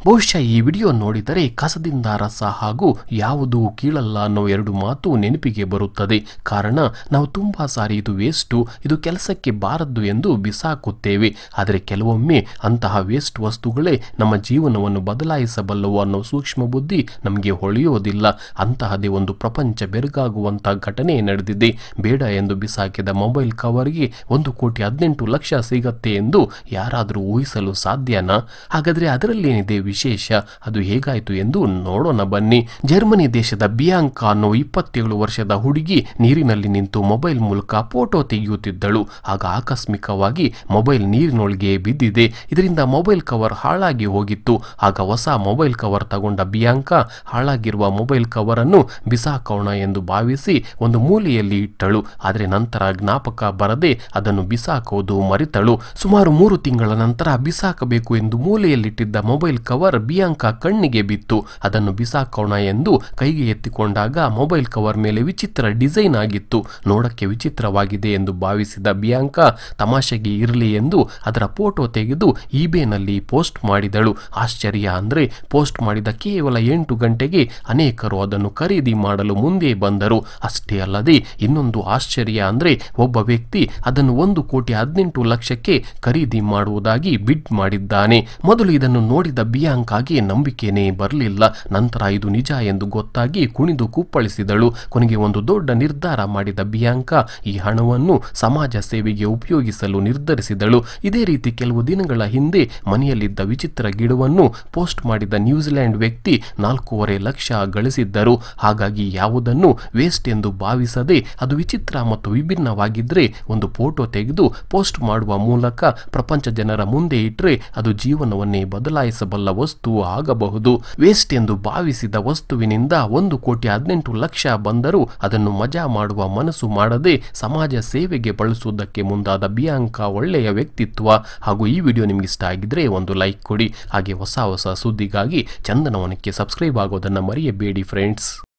ಬಹುಶಃ ಈ ವಿಡಿಯೋ ನೋಡಿದರೆ ಕಸದಿಂದ ರಸ ಹಾಗೂ ಯಾವುದು ಕೀಳಲ್ಲ ಅನ್ನೋ ಎರಡು ಮಾತು ನೆನಪಿಗೆ ಬರುತ್ತದೆ ಕಾರಣ ನಾವು ತುಂಬಾ ಸಾರಿ ಇದು ವೇಸ್ಟು ಇದು ಕೆಲಸಕ್ಕೆ ಬಾರದ್ದು ಎಂದು ಬಿಸಾಕುತ್ತೇವೆ ಆದರೆ ಕೆಲವೊಮ್ಮೆ ಅಂತಹ ವೇಸ್ಟ್ ವಸ್ತುಗಳೇ ನಮ್ಮ ಜೀವನವನ್ನು ಬದಲಾಯಿಸಬಲ್ಲವು ಅನ್ನೋ ಸೂಕ್ಷ್ಮ ಬುದ್ಧಿ ನಮಗೆ ಹೊಳೆಯೋದಿಲ್ಲ ಅಂತಹದೇ ಒಂದು ಪ್ರಪಂಚ ಬೆರಗಾಗುವಂತಹ ಘಟನೆ ನಡೆದಿದೆ ಬೇಡ ಎಂದು ಬಿಸಾಕಿದ ಮೊಬೈಲ್ ಕವರ್ಗೆ ಒಂದು ಕೋಟಿ ಹದಿನೆಂಟು ಲಕ್ಷ ಸಿಗತ್ತೆ ಎಂದು ಯಾರಾದರೂ ಊಹಿಸಲು ಸಾಧ್ಯನಾ ಹಾಗಾದ್ರೆ ಅದರಲ್ಲೇನಿದೆ ವಿಶೇಷ ಅದು ಹೇಗಾಯಿತು ಎಂದು ನೋಡೋಣ ಬನ್ನಿ ಜರ್ಮನಿ ದೇಶದ ಬಿಯಾಂಕಾ ಅನ್ನೋ ಇಪ್ಪತ್ತೇಳು ವರ್ಷದ ಹುಡುಗಿ ನೀರಿನಲ್ಲಿ ನಿಂತು ಮೊಬೈಲ್ ಮೂಲಕ ಫೋಟೋ ತೆಗೆಯುತ್ತಿದ್ದಳು ಆಗ ಆಕಸ್ಮಿಕವಾಗಿ ಮೊಬೈಲ್ ನೀರಿನೊಳಗೆ ಬಿದ್ದಿದೆ ಇದರಿಂದ ಮೊಬೈಲ್ ಕವರ್ ಹಾಳಾಗಿ ಹೋಗಿತ್ತು ಆಗ ಹೊಸ ಮೊಬೈಲ್ ಕವರ್ ತಗೊಂಡ ಬಿಯಾಂಕಾ ಹಾಳಾಗಿರುವ ಮೊಬೈಲ್ ಕವರ್ ಅನ್ನು ಬಿಸಾಕೋಣ ಎಂದು ಭಾವಿಸಿ ಒಂದು ಮೂಲೆಯಲ್ಲಿ ಇಟ್ಟಳು ಆದರೆ ನಂತರ ಜ್ಞಾಪಕ ಬರದೆ ಅದನ್ನು ಬಿಸಾಕೋದು ಮರಿತಳು ಸುಮಾರು ಮೂರು ತಿಂಗಳ ನಂತರ ಬಿಸಾಕಬೇಕು ಎಂದು ಮೂಲೆಯಲ್ಲಿಟ್ಟಿದ್ದ ಮೊಬೈಲ್ ಕವರ್ ಬಿಯಾಂಕಾ ಕಣ್ಣಿಗೆ ಬಿತ್ತು ಅದನ್ನು ಬಿಸಾಕೋಣ ಎಂದು ಕೈಗೆ ಎತ್ತಿಕೊಂಡಾಗ ಮೊಬೈಲ್ ಕವರ್ ಮೇಲೆ ವಿಚಿತ್ರ ಡಿಸೈನ್ ಆಗಿತ್ತು ನೋಡಕ್ಕೆ ವಿಚಿತ್ರವಾಗಿದೆ ಎಂದು ಭಾವಿಸಿದ ಬಿಯಾಂಕಾ ತಮಾಷೆಗೆ ಇರಲಿ ಎಂದು ಅದರ ಫೋಟೋ ತೆಗೆದು ಇಬೇನಲ್ಲಿ ಪೋಸ್ಟ್ ಮಾಡಿದಳು ಆಶ್ಚರ್ಯ ಅಂದ್ರೆ ಪೋಸ್ಟ್ ಮಾಡಿದ ಕೇವಲ ಎಂಟು ಗಂಟೆಗೆ ಅನೇಕರು ಅದನ್ನು ಖರೀದಿ ಮಾಡಲು ಮುಂದೆ ಬಂದರು ಅಷ್ಟೇ ಅಲ್ಲದೆ ಇನ್ನೊಂದು ಆಶ್ಚರ್ಯ ಅಂದ್ರೆ ಒಬ್ಬ ವ್ಯಕ್ತಿ ಅದನ್ನು ಒಂದು ಕೋಟಿ ಹದಿನೆಂಟು ಲಕ್ಷಕ್ಕೆ ಖರೀದಿ ಮಾಡುವುದಾಗಿ ಬಿಡ್ ಮಾಡಿದ್ದಾನೆ ಮೊದಲು ಇದನ್ನು ನೋಡಿದ ಬಿಯಾಂಕಾಗೆ ನಂಬಿಕೆನೇ ಬರಲಿಲ್ಲ ನಂತರ ಇದು ನಿಜ ಎಂದು ಗೊತ್ತಾಗಿ ಕುಣಿದು ಕುಪ್ಪಳಿಸಿದಳು ಕೊನೆಗೆ ಒಂದು ದೊಡ್ಡ ನಿರ್ಧಾರ ಮಾಡಿದ ಬಿಯಾಂಕಾ ಈ ಹಣವನ್ನು ಸಮಾಜ ಸೇವೆಗೆ ಉಪಯೋಗಿಸಲು ನಿರ್ಧರಿಸಿದಳು ಇದೇ ರೀತಿ ಕೆಲವು ದಿನಗಳ ಹಿಂದೆ ಮನೆಯಲ್ಲಿದ್ದ ವಿಚಿತ್ರ ಗಿಡವನ್ನು ಪೋಸ್ಟ್ ಮಾಡಿದ ನ್ಯೂಜಿಲೆಂಡ್ ವ್ಯಕ್ತಿ ನಾಲ್ಕೂವರೆ ಲಕ್ಷ ಗಳಿಸಿದ್ದರು ಹಾಗಾಗಿ ಯಾವುದನ್ನು ವೇಸ್ಟ್ ಎಂದು ಭಾವಿಸದೆ ಅದು ವಿಚಿತ್ರ ಮತ್ತು ವಿಭಿನ್ನವಾಗಿದ್ರೆ ಒಂದು ಫೋಟೋ ತೆಗೆದು ಪೋಸ್ಟ್ ಮಾಡುವ ಮೂಲಕ ಪ್ರಪಂಚ ಜನರ ಮುಂದೆ ಇಟ್ಟರೆ ಅದು ಜೀವನವನ್ನೇ ಬದಲಾಯಿಸಬಲ್ಲ ವಸ್ತು ಆಗಬಹುದು ವೇಸ್ಟ್ ಎಂದು ಭಾವಿಸಿದ ವಸ್ತುವಿನಿಂದ ಒಂದು ಕೋಟಿ ಹದಿನೆಂಟು ಲಕ್ಷ ಬಂದರೂ ಅದನ್ನು ಮಜಾ ಮಾಡುವ ಮನಸ್ಸು ಮಾಡದೆ ಸಮಾಜ ಸೇವೆಗೆ ಬಳಸುವುದಕ್ಕೆ ಮುಂದಾದ ಬಿಯಾಂಕಾ ಒಳ್ಳೆಯ ವ್ಯಕ್ತಿತ್ವ ಹಾಗೂ ಈ ವಿಡಿಯೋ ನಿಮ್ಗೆ ಇಷ್ಟ ಆಗಿದ್ರೆ ಒಂದು ಲೈಕ್ ಕೊಡಿ ಹಾಗೆ ಹೊಸ ಹೊಸ ಸುದ್ದಿಗಾಗಿ ಚಂದನವನಕ್ಕೆ ಸಬ್ಸ್ಕ್ರೈಬ್ ಆಗೋದನ್ನು ಮರೆಯಬೇಡಿ ಫ್ರೆಂಡ್ಸ್